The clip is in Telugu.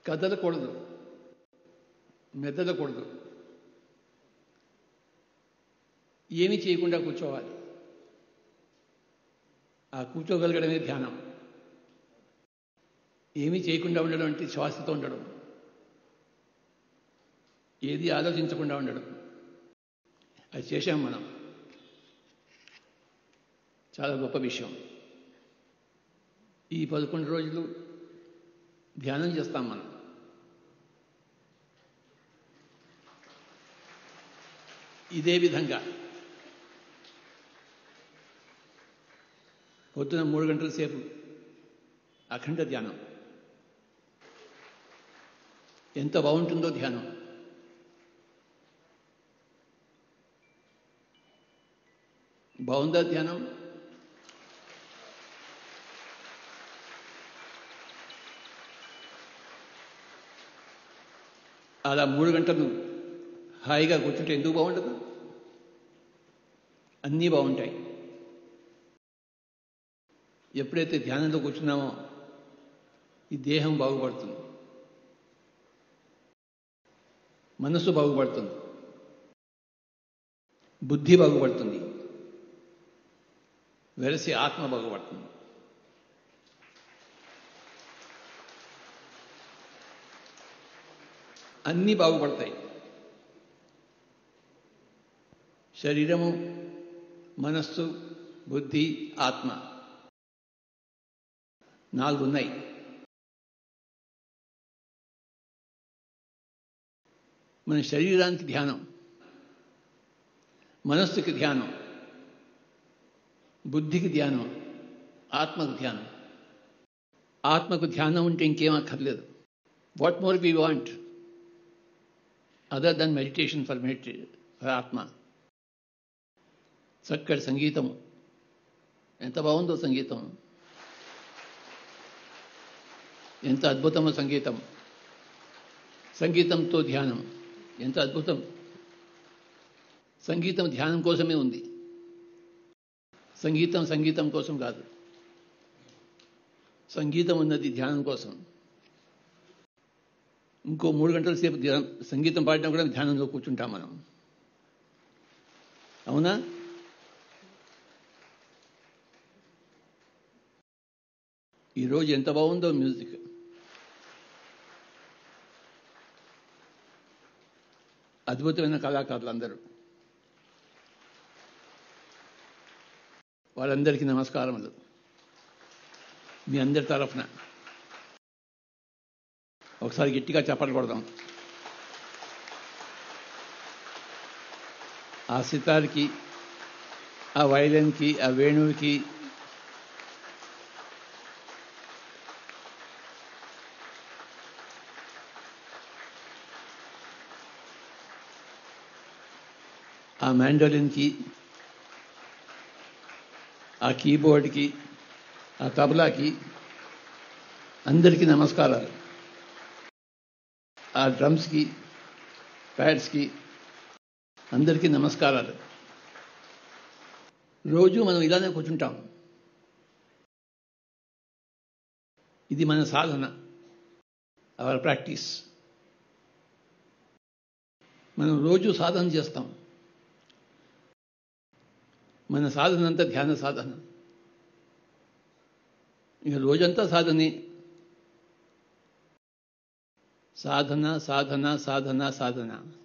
కదలకూడదు మెదలకూడదు ఏమీ చేయకుండా కూర్చోవాలి ఆ కూర్చోగలగడమే ధ్యానం ఏమీ చేయకుండా ఉండడం అంటే శ్వాసతో ఉండడం ఏది ఆలోచించకుండా ఉండడం అది చేశాం మనం చాలా గొప్ప విషయం ఈ పదకొండు రోజులు ధ్యానం చేస్తాం మనం ఇదే విధంగా పొద్దున మూడు గంటల సేపు అఖండ ధ్యానం ఎంత బాగుంటుందో ధ్యానం బాగుందా ధ్యానం అలా మూడు గంటలు హాయిగా కూర్చుంటే ఎందుకు బాగుండదు అన్నీ బాగుంటాయి ఎప్పుడైతే ధ్యానంలో కూర్చున్నామో ఈ దేహం బాగుపడుతుంది మనస్సు బాగుపడుతుంది బుద్ధి బాగుపడుతుంది వెరసి ఆత్మ బాగుపడుతుంది అన్నీ బాగుపడతాయి శరీరము మనస్సు బుద్ధి ఆత్మ నాలుగు ఉన్నాయి మన శరీరానికి ధ్యానం మనస్సుకి ధ్యానం బుద్ధికి ధ్యానం ఆత్మకు ధ్యానం ఆత్మకు ధ్యానం ఉంటే ఇంకేం అక్కర్లేదు what more we want other than meditation for meditate for ఆత్మ చక్కటి సంగీతం ఎంత బాగుందో సంగీతం ఎంత అద్భుతమో సంగీతం సంగీతంతో ధ్యానం ఎంత అద్భుతం సంగీతం ధ్యానం కోసమే ఉంది సంగీతం సంగీతం కోసం కాదు సంగీతం ఉన్నది ధ్యానం కోసం ఇంకో మూడు గంటల సేపు ధ్యానం సంగీతం పాడడం కూడా ధ్యానంలో కూర్చుంటాం మనం అవునా ఈరోజు ఎంత బాగుందో మ్యూజిక్ అద్భుతమైన కళాకారులు అందరూ వాళ్ళందరికీ నమస్కారములు మీ అందరి తరఫున ఒకసారి గట్టిగా చెప్పలు కొడదాం ఆ సితార్కి ఆ వైలన్కి ఆ వేణువుకి ఆ మ్యాండోలిన్కి ఆ కీబోర్డ్కి ఆ తబలాకి అందరికీ నమస్కారాలు ఆ డ్రమ్స్కి ప్యాడ్స్కి అందరికీ నమస్కారాలు రోజు మనం ఇలానే కూర్చుంటాం ఇది మన సాధన అవర్ ప్రాక్టీస్ మనం రోజు సాధన చేస్తాం మన సాధన అంతా ధ్యాన సాధన ఇక రోజంతా సాధనే సాధన సాధన సాధన సాధన